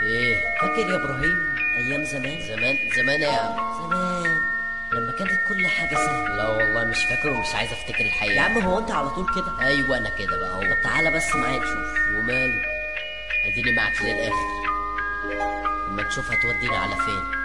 ايه فاكر يا ابراهيم ايام زمان زمان زمان يا عم زمان لما كانت كل حاجه سهله لا والله مش فاكر ومش عايز افتكر الحقيقه يا عم هو انت على طول كده ايوه انا كده بقى طب اهو تعالى بس معايا نشوف وماله اديني معاك للاخر اما نشوف هتودينا على فين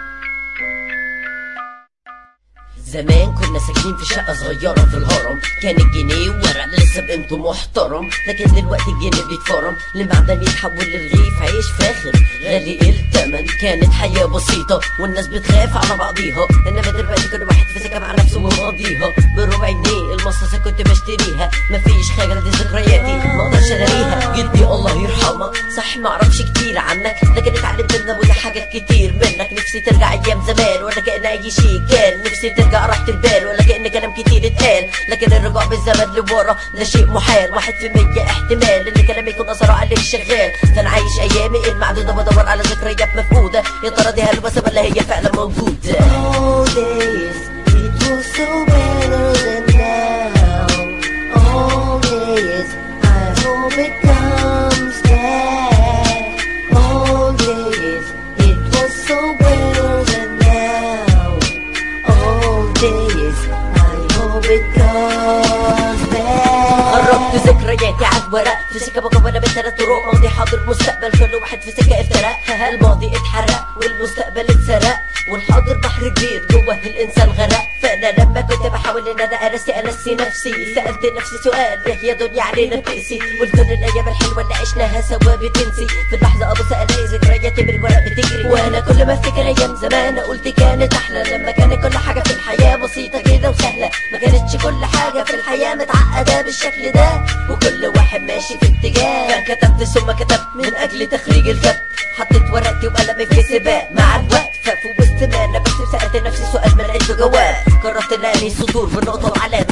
زمان كنا ساكنين في شقة صغيرة في الهرم كان الجنيه ورق لسه بقيمته محترم لكن دلوقتي الجنيه بيتفرم المعدن يتحول للرغيف عيش فاخر غالي التمن كانت حياة بسيطة والناس بتخاف على بعضيها انما دلوقتي كل واحد في سكة مع نفسه وماضيها بربع جنيه المصاصة كنت بشتريها مفيش حاجة دي ذكرياتي ما اقدرش الاقيها جدي الله يرحمه صح ما اعرفش كتير عنك لكن اتعلمت من ابويا حاجات كتير منك نفسي ترجع ايام زمان ولا كأن اي شيء كان نفسي ترجع راحة البال ولا كأن كلام كتير اتقال لكن الرجوع بالزمن لورا ده شيء محال واحد في مية احتمال ان كلامي يكون اثره عليك شغال فانا عايش ايامي المعدودة بدور على ذكريات مفقودة يا ترى دي هلوسة ولا هي فعلا موجودة All days, it was so better than now. All days, I hope it comes back. All days, it was so better than now. All days, I hope it comes back. قربت ذكرياتي على الورق في سكة مكونة من ثلاث طرق ماضي حاضر مستقبل كل واحد في سكة افترق الماضي اتحرق والمستقبل اتسرق والحاضر بحر كبير جوه الانسان غرق فانا لما كنت بحاول ان انا ارسي انسي نفسي سالت نفسي سؤال ليه يا دنيا علينا بتقسي قلت ان الايام الحلوه اللي عشناها سوا بتنسي في اللحظه ابص الاقي ذكرياتي بالورق بتجري وانا كل ما افتكر ايام زمان قلت كانت احلى لما كانت كل حاجه في الحياه بسيطه كده وسهله ما كانتش كل حاجه في الحياه متعقده بالشكل ده وكل واحد ماشي في اتجاه كتبت ثم كتبت من اجل تخريج الكتب حطيت ورقتي وقلمي في سباق مع الوقت ففي وسط ما انا بس سالت نفسي سؤال ما لقيت له جواب قررت انقي سطور بالنقطه وعلامه